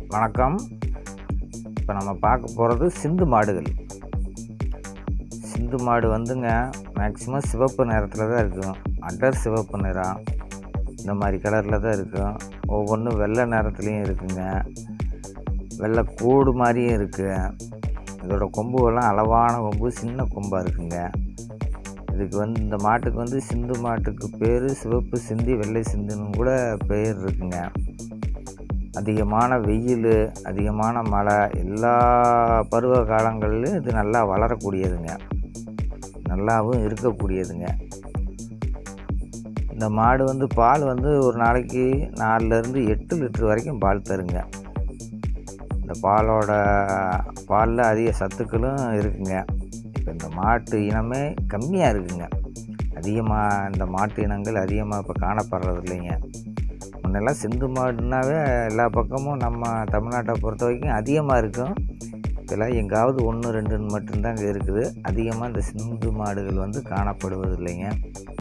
வணக்கம் இப்போ நம்ம பார்க்க போகிறது சிந்து மாடுகள் சிந்து மாடு வந்துங்க மேக்ஸிமம் சிவப்பு நிறத்தில் தான் இருக்கும் அடர் சிவப்பு நிறம் இந்த மாதிரி கலரில் தான் இருக்கும் ஒவ்வொன்றும் வெள்ளை நிறத்துலையும் இருக்குங்க வெள்ளை கூடு மாதிரியும் இருக்குது இதோட கொம்புகள்லாம் அளவான கொம்பு சின்ன கொம்பாக இருக்குங்க இதுக்கு வந்து இந்த மாட்டுக்கு வந்து சிந்து மாட்டுக்கு பேர் சிவப்பு சிந்தி வெள்ளை சிந்துன்னு கூட பேர் இருக்குங்க அதிகமான வெயில் அதிகமான மழை எல்லா பருவ காலங்களிலும் இது நல்லா வளரக்கூடியதுங்க நல்லாவும் இருக்கக்கூடியதுங்க இந்த மாடு வந்து பால் வந்து ஒரு நாளைக்கு நாலுலேருந்து எட்டு லிட்டர் வரைக்கும் பால் தருங்க இந்த பாலோட பாலில் அதிக சத்துக்களும் இருக்குங்க இப்போ இந்த மாட்டு இனமே கம்மியாக இருக்குங்க அதிகமாக இந்த மாட்டு இனங்கள் அதிகமாக இப்போ காணப்படுறது இல்லைங்க முன்னெல்லாம் சிந்து மாடுனாவே எல்லா பக்கமும் நம்ம தமிழ்நாட்டை பொறுத்த வரைக்கும் அதிகமாக இருக்கும் இதெல்லாம் எங்காவது ஒன்று ரெண்டுன்னு மட்டும்தாங்க இருக்குது அதிகமாக இந்த சிந்து மாடுகள் வந்து காணப்படுவது இல்லைங்க